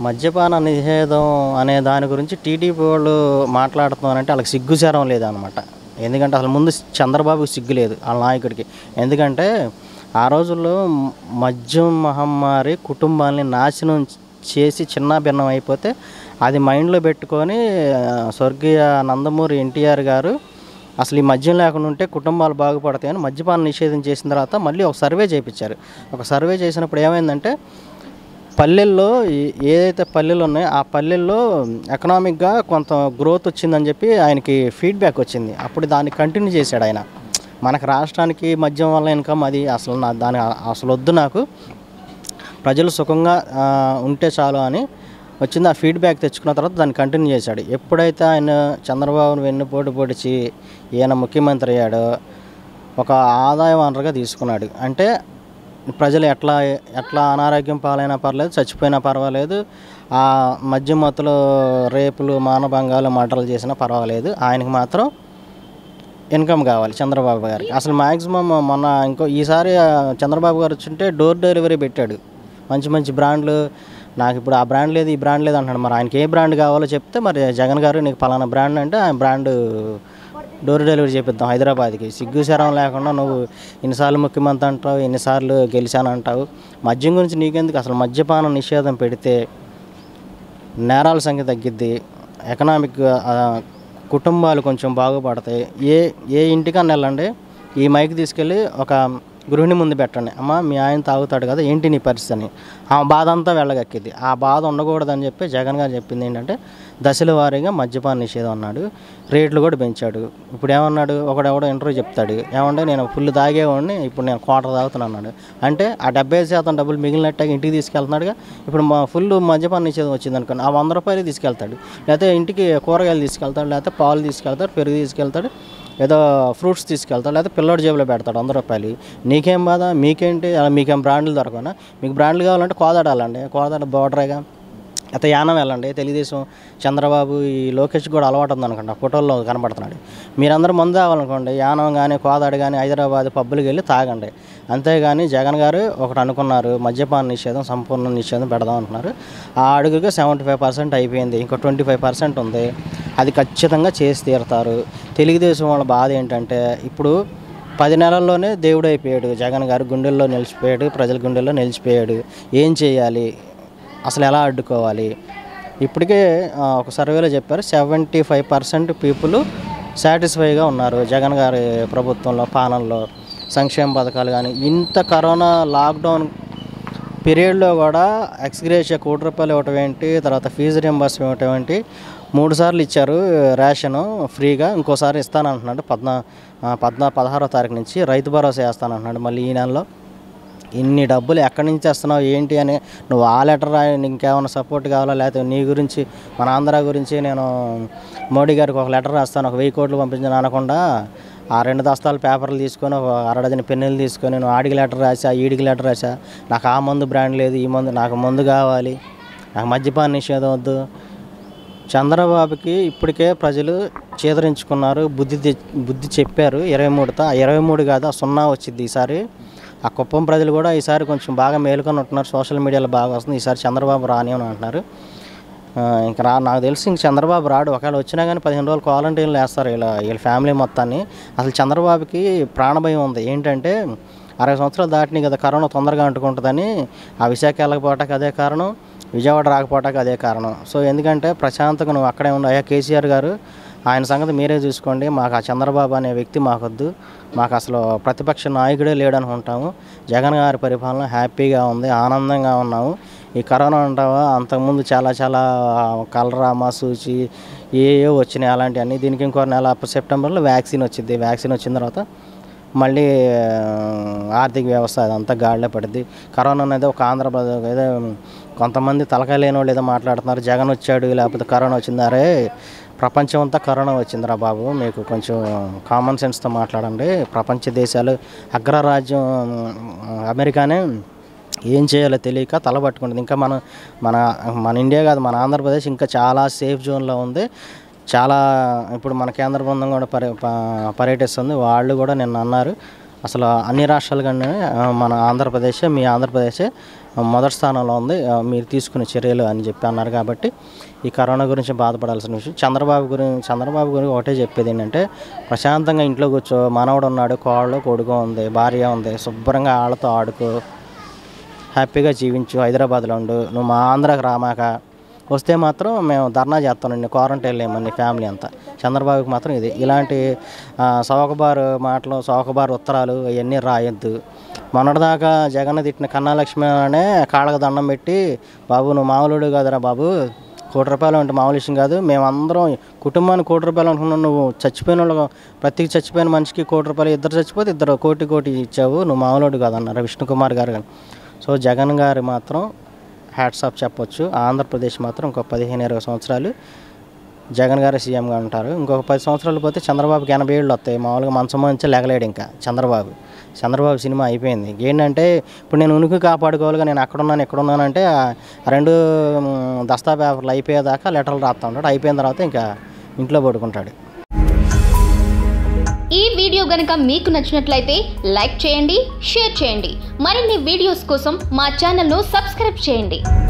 మద్యపాన నిషేధం అనే దాని గురించి టీడీపీ వాళ్ళు మాట్లాడుతున్నారంటే వాళ్ళకి సిగ్గుచారం లేదనమాట ఎందుకంటే అసలు ముందు చంద్రబాబుకి సిగ్గు లేదు వాళ్ళ నాయకుడికి ఎందుకంటే ఆ రోజుల్లో మ- మద్యం మహమ్మారి కుటుంబాన్ని నాశనం చేసి చిన్న భిన్నం అయిపోతే అది మైండ్లో పెట్టుకొని ఆ, స్వర్గీయ నందమూరి ఎన్టీఆర్ గారు అసలు ఈ మద్యం లేకుండా ఉంటే కుటుంబాలు బాగుపడతాయని మద్యపానం నిషేధం చేసిన తర్వాత మళ్ళీ ఒక సర్వే చేయించారు ఒక సర్వే చేసినప్పుడు ఏమైందంటే పల్లెల్లో ఈ- ఏదైతే పల్లెలు ఉన్నాయో ఆ పల్లెల్లో ఎకనామిక్గా కొంత గ్రోత్ వచ్చిందని చెప్పి ఆయనకి ఫీడ్బ్యాక్ వచ్చింది అప్పుడు దాన్ని కంటిన్యూ చేశాడు ఆయన మనకు రాష్ట్రానికి మద్యం వల్ల ఇన్కమ్ అది అసలు నా దాని అసలు వద్దు నాకు ప్రజలు సుఖంగా ఆ, ఉంటే చాలు అని వచ్చింది ఆ ఫీడ్బ్యాక్ తెచ్చుకున్న తర్వాత దాన్ని కంటిన్యూ చేశాడు ఎప్పుడైతే ఆయన చంద్రబాబును వెన్నుపోటు పొడిచి ఈయన ముఖ్యమంత్రి అయ్యాడో ఒక ఆదాయ వనరుగా తీసుకున్నాడు అంటే ప్రజలు ఎట్లా ఎట్లా అనారోగ్యం పాలైనా పర్లేదు చచ్చిపోయినా పర్వాలేదు ఆ మధ్య మత్తులో రేపులు మానభంగాలు మర్డర్లు చేసినా పర్వాలేదు ఆయనకి మాత్రం ఇన్కమ్ కావాలి చంద్రబాబు గారికి అసలు మ్యాక్సిమం మొన్న ఇంకో ఈసారి ఆ, చంద్రబాబు గారు వచ్చింటే డోర్ డెలివరీ పెట్టాడు మంచి మంచి బ్రాండ్లు నాకు ఇప్పుడు ఆ బ్రాండ్ లేదు ఈ బ్రాండ్ లేదు అంటున్నాడు మరి ఆయనకి ఏ బ్రాండ్ కావాలో చెప్తే మరి జగన్ గారు నీకు పలానా బ్రాండ్ అంటే ఆ బ్రాండ్ డోర్ డెలివరీ చేపిద్దాం హైదరాబాద్కి సిగ్గు శరం లేకుండా నువ్వు ఇన్నిసార్లు ముఖ్యమంత్రి అంటావు ఎన్నిసార్లు గెలిచానంటావు మద్యం గురించి నీకెందుకు అసలు మద్యపానం నిషేధం పెడితే నేరాల సంఖ్య తగ్గిద్ది ఎకనామిక్ ఆ, కుటుంబాలు కొంచెం బాగుపడతాయి ఏ ఏ ఇంటికన్నా వెళ్ళండి ఈ మైక్ తీసుకెళ్ళి ఒక గృహిణి ముందు పెట్టండి అమ్మ మీ ఆయన తాగుతాడు కదా ఏంటి నీ పరిస్థితి అని ఆ బాధ అంతా వెళ్ళగక్కింది ఆ బాధ ఉండకూడదని చెప్పి జగన్ గారు చెప్పింది ఏంటంటే దశల వారీగా మద్యపాన నిషేధం అన్నాడు రేట్లు కూడా పెంచాడు ఇప్పుడు ఏమన్నాడు ఒకడెవడో ఇంటర్వ్యూ చెప్తాడు ఏమంటే నేను ఫుల్ తాగేవాడిని ఇప్పుడు నేను క్వార్టర్ తాగుతాను అన్నాడు అంటే ఆ డెబ్బై శాతం డబ్బులు మిగిలినట్టుగా ఇంటికి తీసుకెళ్తున్నాడుగా ఇప్పుడు మా ఫుల్ మద్యపాన నిషేధం వచ్చింది అనుకోండి ఆ వంద రూపాయలు తీసుకెళ్తాడు లేకపోతే ఇంటికి కూరగాయలు తీసుకెళ్తాడు లేకపోతే పాలు తీసుకెళ్తాడు పెరుగు తీసుకెళ్తాడు ఏదో ఫ్రూట్స్ తీసుకెళ్తాడు లేకపోతే పిల్లోడి జేబులో పెడతాడు వంద రూపాయలు నీకేం బాధ మీకేంటి అలా మీకేం బ్రాండ్లు దొరకనా మీకు బ్రాండ్లు కావాలంటే కోదాడాలండి కోదాడ బోర్డరేగా అయితే యానం వెళ్ళండి తెలుగుదేశం చంద్రబాబు ఈ లోకేష్ కూడా అలవాటు ఉంది అనుకోండి ఆ ఫోటోల్లో కనబడుతున్నాడు మీరందరూ మందు తాగాలనుకోండి యానం కానీ కోదాడు కానీ హైదరాబాద్ పబ్బులకి వెళ్ళి తాగండి అంతేగాని జగన్ గారు ఒకటి అనుకున్నారు మద్యపాన నిషేధం సంపూర్ణ నిషేధం పెడదాం అంటున్నారు ఆ అడుగుగా సెవెంటీ ఫైవ్ పర్సెంట్ అయిపోయింది ఇంకో ట్వంటీ ఫైవ్ పర్సెంట్ ఉంది అది ఖచ్చితంగా చేసి తీరుతారు తెలుగుదేశం వాళ్ళ బాధ ఏంటంటే ఇప్పుడు పది నెలల్లోనే దేవుడు అయిపోయాడు జగన్ గారు గుండెల్లో నిలిచిపోయాడు ప్రజల గుండెల్లో నిలిచిపోయాడు ఏం చేయాలి అసలు ఎలా అడ్డుకోవాలి ఇప్పటికే ఆ, ఒక సర్వేలో చెప్పారు సెవెంటీ ఫైవ్ పర్సెంట్ పీపుల్ సాటిస్ఫైగా ఉన్నారు జగన్ గారి ప్రభుత్వంలో పాలనలో సంక్షేమ పథకాలు కానీ ఇంత కరోనా లాక్డౌన్ పీరియడ్లో కూడా ఎక్స్గ్రేషియా కోటి రూపాయలు ఇవ్వటం ఏంటి తర్వాత ఫీజు రింబర్స్ ఇవ్వటం ఏంటి మూడు సార్లు ఇచ్చారు రేషను ఫ్రీగా ఇంకోసారి ఇస్తానంటున్నాడు పద్నా ఆ, పద్నా పదహారో తారీఖు నుంచి రైతు భరోసా వేస్తానంటున్నాడు మళ్ళీ ఈ నెలలో ఇన్ని డబ్బులు ఎక్కడి నుంచి తెస్తున్నావు ఏంటి అని నువ్వు ఆ లెటర్ రాయి నీకు ఇంకేమైనా సపోర్ట్ కావాలా లేకపోతే నీ గురించి మన ఆంధ్ర గురించి నేను మోడీ గారికి ఒక లెటర్ రాస్తాను ఒక వెయ్యి కోట్లు పంపించాను అనకుండా ఆ రెండు దస్తాలు పేపర్లు తీసుకొని ఒక అరడజన పెన్నులు తీసుకొని నేను ఆడికి లెటర్ రాసా ఈడికి లెటర్ రాసా నాకు ఆ మందు బ్రాండ్ లేదు ఈ మందు నాకు మందు కావాలి నాకు మద్యపాన నిషేధం వద్దు చంద్రబాబుకి ఇప్పటికే ప్రజలు చేదరించుకున్నారు బుద్ధి తె- బుద్ధి చెప్పారు ఇరవై మూడుతో ఆ ఇరవై మూడు కాదు ఆ సున్నా వచ్చింది ఈసారి ఆ కుప్పం ప్రజలు కూడా ఈసారి కొంచెం బాగా మేలుకొని ఉంటున్నారు సోషల్ మీడియాలో బాగా వస్తుంది ఈసారి చంద్రబాబు రాని అని అంటున్నారు ఆ, ఇంకా రా నాకు తెలిసి ఇంక చంద్రబాబు రాడు ఒకవేళ వచ్చినా కానీ పదిహేను రోజులు క్వారంటైన్లో వేస్తారు వీళ్ళ వీళ్ళ ఫ్యామిలీ మొత్తాన్ని అసలు చంద్రబాబుకి ప్రాణభయం ఉంది ఏంటంటే అరవై సంవత్సరాలు దాటినాయి కదా కరోనా తొందరగా అంటుకుంటుందని ఆ విశాఖ వెళ్ళకపోవటానికి అదే కారణం విజయవాడ రాకపోవటానికి అదే కారణం సో ఎందుకంటే ప్రశాంతంగా నువ్వు అక్కడే ఉండు అయ్యా కేసీఆర్ గారు ఆయన సంగతి మీరే చూసుకోండి మాకు ఆ చంద్రబాబు అనే వ్యక్తి మాకొద్దు మాకు అసలు ప్రతిపక్ష నాయకుడే లేడనుకుంటాము జగన్ గారి పరిపాలన హ్యాపీగా ఉంది ఆనందంగా ఉన్నాము ఈ కరోనా అంటావా అంతకుముందు చాలా చాలా కలరా మసూచి ఏ ఏ వచ్చినాయి అలాంటివన్నీ దీనికి ఇంకో నెల సెప్టెంబర్లో వ్యాక్సిన్ వచ్చింది వ్యాక్సిన్ వచ్చిన తర్వాత మళ్ళీ ఆ, ఆర్థిక వ్యవస్థ అదంతా గాడిలో పడుద్ది కరోనా అనేది ఒక ఆంధ్రప్రదేశ్ ఏదో కొంతమంది తలకాయ లేని వాళ్ళు ఏదో మాట్లాడుతున్నారు జగన్ వచ్చాడు లేకపోతే కరోనా వచ్చింది అరే ప్రపంచం అంతా కరోనా వచ్చిందిరా బాబు మీకు కొంచెం కామన్ సెన్స్తో మాట్లాడండి ప్రపంచ దేశాలు అగ్రరాజ్యం అమెరికానే ఏం చేయాలో తెలియక తలబట్టుకుంటుంది ఇంకా మన మన మన ఇండియా కాదు మన ఆంధ్రప్రదేశ్ ఇంకా చాలా సేఫ్ జోన్లో ఉంది చాలా ఇప్పుడు మన కేంద్ర బృందం కూడా పర్య ప- పర్యటిస్తుంది వాళ్ళు కూడా నిన్న అన్నారు అసలు అన్ని రాష్ట్రాలు కన్నా ఆ, మన ఆంధ్రప్రదేశ్ మీ ఆంధ్రప్రదేశ్ మొదటి స్థానంలో ఉంది ఆ, మీరు తీసుకునే చర్యలు అని చెప్పి అన్నారు కాబట్టి ఈ కరోనా గురించి బాధపడాల్సిన విషయం చంద్రబాబు గురించి చంద్రబాబు గురించి ఒకటే చెప్పేది ఏంటంటే ప్రశాంతంగా ఇంట్లో కూర్చో మనవడు ఉన్నాడు కోళ్ళు కొడుకు ఉంది భార్య ఉంది శుభ్రంగా వాళ్ళతో ఆడుకో హ్యాపీగా జీవించు హైదరాబాద్లో ఉండు నువ్వు మా ఆంధ్రాకి రామాక వస్తే మాత్రం మేము ధర్నా చేస్తానండి క్వారంటైన్ లేమని ఫ్యామిలీ అంతా చంద్రబాబుకి మాత్రం ఇది ఇలాంటి ఆ, సౌకబారు మాటలు సౌకబారు ఉత్తరాలు అవన్నీ రాయొద్దు మొన్నటిదాకా జగన్ తిట్టిన కన్నా లక్ష్మి అనే కాళ్ళకు దండం పెట్టి బాబు నువ్వు మామూలుడు కాదురా బాబు కోటి రూపాయలు అంటే మామూలు విషయం కాదు మేమందరం కుటుంబానికి కోటి రూపాయలు అనుకున్నాం నువ్వు చచ్చిపోయిన వాళ్ళు ప్రతి చచ్చిపోయిన మనిషికి కోటి రూపాయలు ఇద్దరు చచ్చిపోతే ఇద్దరు కోటి కోటి ఇచ్చావు నువ్వు మామూలుడు కాదన్నారు విష్ణుకుమార్ గారు కానీ సో జగన్ గారు మాత్రం హ్యాట్సాప్ చెప్పొచ్చు ఆంధ్రప్రదేశ్ మాత్రం ఇంకో పదిహేను ఇరవై సంవత్సరాలు జగన్ గారు సీఎంగా ఉంటారు ఇంకొక పది సంవత్సరాలు పోతే చంద్రబాబుకి ఎనభై ఏళ్ళు వస్తాయి మామూలుగా మంచం నుంచి లేగలేడు ఇంకా చంద్రబాబు చంద్రబాబు సినిమా అయిపోయింది ఏంటంటే ఇప్పుడు నేను ఉనికి కాపాడుకోవాలిగా నేను అక్కడ ఉన్నాను ఇక్కడ ఉన్నాను అంటే ఆ రెండు మ్, దస్తా పేపర్లు అయిపోయేదాకా లెటర్లు రాస్తా ఉంటాడు అయిపోయిన తర్వాత ఇంకా ఇంట్లో పడుకుంటాడు ఈ వీడియో గనుక మీకు నచ్చినట్లయితే లైక్ చేయండి షేర్ చేయండి మరిన్ని వీడియోస్ కోసం మా ఛానల్ను సబ్స్క్రైబ్ చేయండి